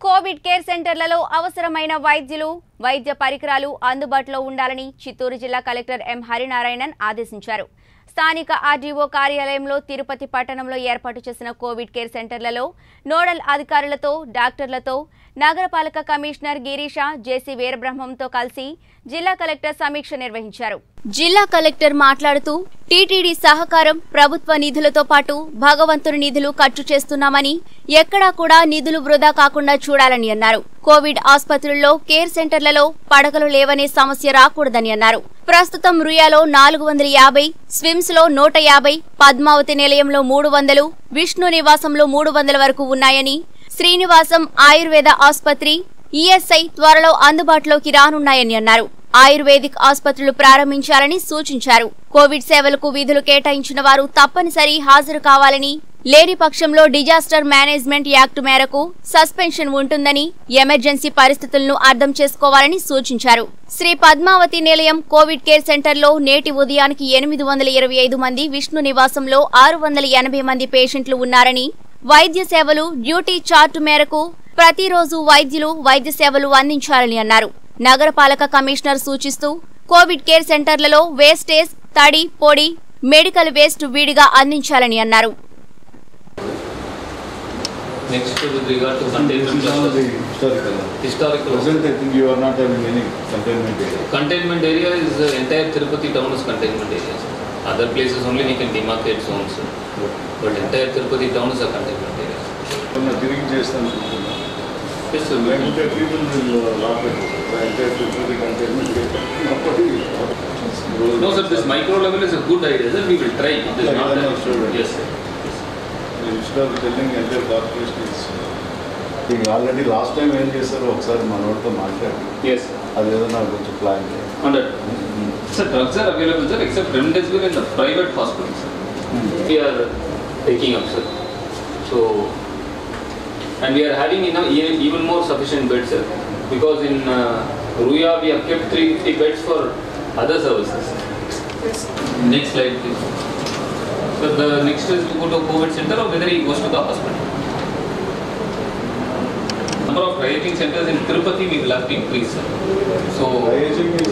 Covid care సెంటర్లలో అవసరమైన వైద్యులు వైద్య పరికరాలు అందుబాటులో ఉండాలని చిత్తూరు జిల్లా కలెక్టర్ ఎం హరినారాయణన్ ఆదేశించారు స్థానిక ఆర్డీఓ కార్యాలయంలో తిరుపతి పట్టణంలో ఏర్పాటు చేసిన కోవిడ్ కేర్ సెంటర్లలో నోడల్ అధికారులతో డాక్టర్లతో నగరపాలక కమిషనర్ గిరీష జేసీ వీరబ్రహ్మంతో కలిసి జిల్లా కలెక్టర్ సమీక్ష నిర్వహించారు జిల్లా కలెక్టర్ మాట్లాడుతూ టీటీడీ సహకారం ప్రభుత్వ నిధులతో పాటు భగవంతుని నిధులు ఖర్చు చేస్తున్నామని ఎక్కడా కూడా నిధులు వృధా కాకుండా చూడాలని అన్నారు కోవిడ్ ఆసుపత్రుల్లో కేర్ సెంటర్లలో పడకలు లేవనే సమస్య రాకూడదని అన్నారు ప్రస్తుతం రుయాలో నాలుగు వందల యాభై స్విమ్స్ లో నూట యాభై పద్మావతి నిలయంలో మూడు వందలు విష్ణు నివాసంలో మూడు వందల వరకు ఉన్నాయని శ్రీనివాసం ఆయుర్వేద ఆసుపత్రి ఈఎస్ఐ త్వరలో అందుబాటులోకి రానున్నాయని అన్నారు ఆయుర్వేదిక్ ఆసుపత్రులు ప్రారంభించాలని సూచించారు కోవిడ్ సేవలకు విధులు కేటాయించిన వారు తప్పనిసరి హాజరు కావాలని లేని పక్షంలో డిజాస్టర్ మేనేజ్మెంట్ యాక్ట్ మేరకు సస్పెన్షన్ ఉంటుందని ఎమర్జెన్సీ పరిస్థితులను అర్థం చేసుకోవాలని సూచించారు శ్రీ పద్మావతి నిలయం కోవిడ్ కేర్ సెంటర్లో నేటి ఉదయానికి ఎనిమిది వందల ఇరవై ఐదు మంది విష్ణు నివాసంలో ఆరు వందల ఎనభై మంది పేషెంట్లు ఉన్నారని వైద్య సేవలు డ్యూటీ చార్టు మేరకు ప్రతిరోజు వైద్యులు వైద్య సేవలు అందించాలని అన్నారు నగరపాలక కమిషనర్ సూచిస్తూ కోవిడ్ కేర్ సెంటర్లలో వేస్టేజ్ తడి పొడి మెడికల్ వేస్ట్ విడిగా అందించాలని అన్నారు Next, with regard to This containment is now the cluster. historical. Historical. Present, I think you are not having any containment area. Containment area is the entire Tirupati town is containment area. sir. Other places only we can demarcate zones. sir. But entire Tirupati town is a containment area. మొన్న తిరిగి చేస్తాను అనుకుంటున్నా. Yes, sir. we can- లేకుంటే people will lock it. The entire Tirupati containment area. Nobody. No, sir, this micro level is a good idea, sir. We will try. It is Yeah, not yeah, that no, issue. sure. Yes, sir. Instead of telling entire corporation is. ఇది already last time ఏం చేశారో ఒకసారి మనోడితో మాట్లాడి Yes, sir. అదేదో నాకు కొంచెం plan చేయండి Hundred. Sir, drugs are available, sir, except remdesivir in the private hospitals. sir. We are taking up, sir. So, and we are having enough, e- even more sufficient beds, sir. Because in uh, Ruya, we have kept 350 beds for other services. Next slide, please. So the next is to go to COVID center or whether he goes to the hospital. Number of triaging centers in Tirupati we will have to increase, sir. So. Triaging is